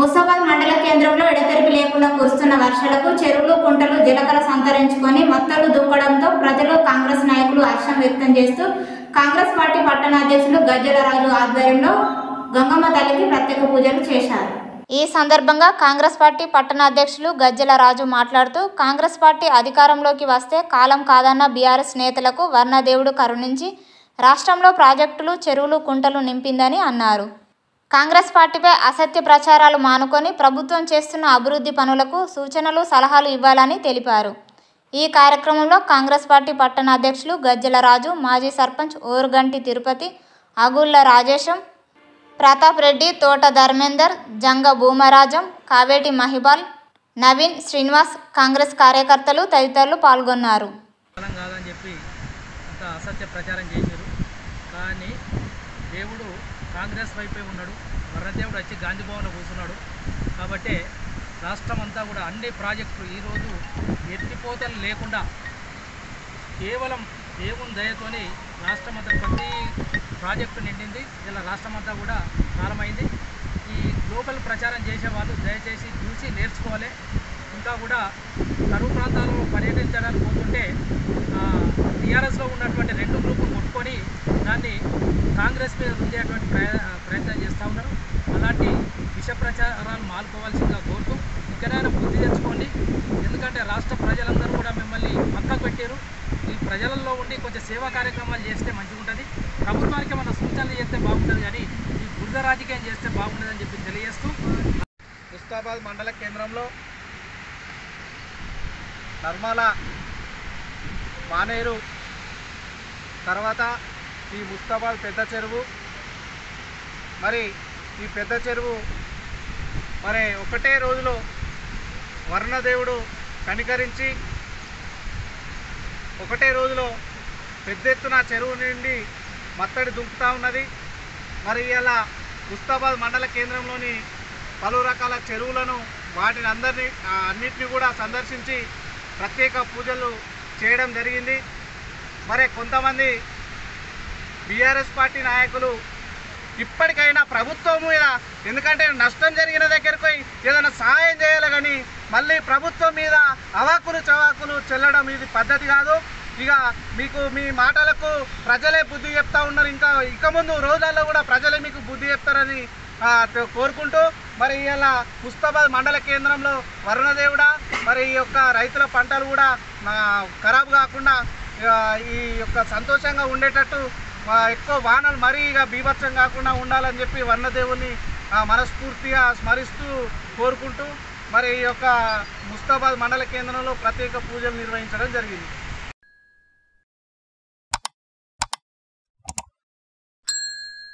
ముసాబాద్ మండల కేంద్రంలో ఎడతెరిపి లేకుండా కురుస్తున్న వర్షాలకు చెరువులు కుంటలు జలకల సంతరించుకొని మొత్తలు దుక్కడంతో ప్రజలు కాంగ్రెస్ నాయకులు హర్షం వ్యక్తం చేస్తూ కాంగ్రెస్ పార్టీ పట్టణ అధ్యక్షులు గజ్జల రాజు ఆధ్వర్యంలో గంగమ్మ తల్లికి ప్రత్యేక పూజలు చేశారు ఈ సందర్భంగా కాంగ్రెస్ పార్టీ పట్టణ అధ్యక్షులు గజ్జల రాజు మాట్లాడుతూ కాంగ్రెస్ పార్టీ అధికారంలోకి వస్తే కాలం కాదన్న బీఆర్ఎస్ నేతలకు వర్ణదేవుడు కరుణించి రాష్ట్రంలో ప్రాజెక్టులు చెరువులు కుంటలు నింపిందని అన్నారు కాంగ్రెస్ పార్టీపై అసత్య ప్రచారాలు మానుకొని ప్రభుత్వం చేస్తున్న అభివృద్ధి పనులకు సూచనలు సలహాలు ఇవ్వాలని తెలిపారు ఈ కార్యక్రమంలో కాంగ్రెస్ పార్టీ పట్టణ అధ్యక్షులు గజ్జల రాజు మాజీ సర్పంచ్ ఓరుగంటి తిరుపతి అగుళ్ళ రాజేశం ప్రతాప్ రెడ్డి తోట ధర్మేందర్ జంగ భూమరాజం కావేటి మహిబాల్ నవీన్ శ్రీనివాస్ కాంగ్రెస్ కార్యకర్తలు తదితరులు పాల్గొన్నారు కాలం కాదని చెప్పి అంత అసత్య ప్రచారం చేశారు కానీ దేవుడు కాంగ్రెస్ వైపే ఉన్నాడు వరదేవుడు వచ్చి గాంధీ భవన్లో కూర్చున్నాడు కాబట్టి రాష్ట్రం అంతా కూడా అన్ని ప్రాజెక్టులు ఈరోజు ఎత్తిపోతలు లేకుండా కేవలం దేవుని దయతోని రాష్ట్రం అంతా ప్రతి ప్రాజెక్టు నిండింది ఇలా రాష్ట్రం అంతా కూడా కాలమైంది ఈ గ్లోబల్ ప్రచారం చేసే వాళ్ళు దయచేసి చూసి నేర్చుకోవాలి ఇంకా కూడా కరువు ప్రాంతాల్లో పర్యటించడానికి పోతుంటే టీఆర్ఎస్లో ఉన్నటువంటి రెండు గ్రూపులు కొట్టుకొని దాన్ని కాంగ్రెస్ మీద రుద్దేటువంటి ప్రయ ప్రయత్నం చేస్తూ ఉన్నారు అలాంటి విష ప్రచారాలు మానుకోవాల్సిందిగా కోరుతూ ఇకనైనా బుద్ధి తెచ్చుకోండి ఎందుకంటే రాష్ట్ర ప్రజలందరూ కూడా మిమ్మల్ని పక్కకు పెట్టారు ఈ ప్రజలలో ఉండి కొంచెం సేవా కార్యక్రమాలు చేస్తే మంచిగా ఉంటుంది ప్రభుత్వానికి మన సూచనలు చేస్తే బాగుంటుంది కానీ ఈ బురద రాజకీయం చేస్తే బాగుంటుందని చెప్పి తెలియజేస్తూ ముస్తాబాద్ మండల కేంద్రంలో నర్మాల మానేరు తర్వాత ఈ ముస్తాబాద్ పెద్ద చెరువు మరి ఈ పెద్ద చెరువు మరి ఒకటే రోజులో వర్ణదేవుడు కనికరించి ఒకటే రోజులో పెద్ద ఎత్తున చెరువు నుండి మత్తడి దుంకుతూ ఉన్నది మరి ఇలా ముస్తాబాద్ మండల కేంద్రంలోని పలు రకాల చెరువులను వాటిని అందరినీ ఆ, అన్నిటిని కూడా సందర్శించి ప్రత్యేక పూజలు చేయడం జరిగింది మరి కొంతమంది బీఆర్ఎస్ పార్టీ నాయకులు ఇప్పటికైనా ప్రభుత్వం మీద ఎందుకంటే నష్టం జరిగిన దగ్గరికి పోయి ఏదైనా సహాయం చేయాలి కానీ మళ్ళీ ప్రభుత్వం మీద అవాకులు చవాకులు చెల్లడం ఇది పద్ధతి కాదు ఇక మీకు మీ మాటలకు ప్రజలే బుద్ధి చెప్తా ఉన్నారు ఇంకా ఇక ముందు రోజులలో కూడా ప్రజలే మీకు బుద్ధి చెప్తారని ఆ, తె- కోరుకుంటూ మరి ఇలా ముస్తాబాద్ మండల కేంద్రంలో వరుణదేవుడా మరి ఈ యొక్క రైతుల పంటలు కూడా ఆ, ఖరాబు కాకుండా ఆ, ఈ యొక్క సంతోషంగా ఉండేటట్టు ఆ, ఎక్కువ వానలు మరీ ఇక బీభత్సం కాకుండా ఉండాలని చెప్పి వర్ణదేవుని ఆ, మనస్ఫూర్తిగా స్మరిస్తూ కోరుకుంటూ మరి ఈ యొక్క ముస్తాబాద్ మండల కేంద్రంలో ప్రత్యేక పూజలు నిర్వహించడం జరిగింది